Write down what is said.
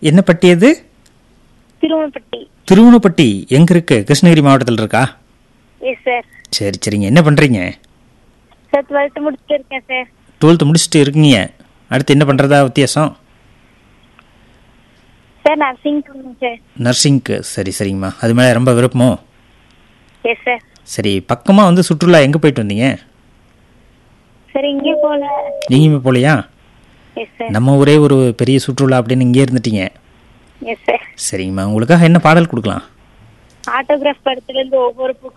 என்ன பட்டி அது திருவண்ணப்பட்டி திருவண்ணப்பட்டி எங்க இருக்கு கிருஷ்ணகிரி மாவட்டத்தில் இருக்கா எஸ் சார் சரி சரிங்க என்ன பண்றீங்க சார் டுவெல்த் முடிச்சுட்டு இருக்கேன் சார் டுவெல்த்து முடிச்சுட்டு இருக்கீங்க அடுத்து என்ன பண்றதா வித்தியாசம் சார் நர்சிங் பண்ணணும் சார் நர்சிங்க்கு சரி சரிங்கம்மா அது மேலே ரொம்ப விருப்பமோ எஸ் சார் சரி பக்கமாக வந்து சுற்றுலா எங்கே போயிட்டு வந்தீங்க சார் இங்கே போல நீங்களுமே போகலையா எஸ் சார் நம்ம ஊரே ஒரு பெரிய சுற்றுலா அப்படின்னு இங்கே இருந்துட்டீங்க எஸ் சார் சரிங்கம்மா உங்களுக்காக என்ன பாடல் கொடுக்கலாம் ஆட்டோகிராஃப் படத்துல இருந்து ஒவ்வொரு book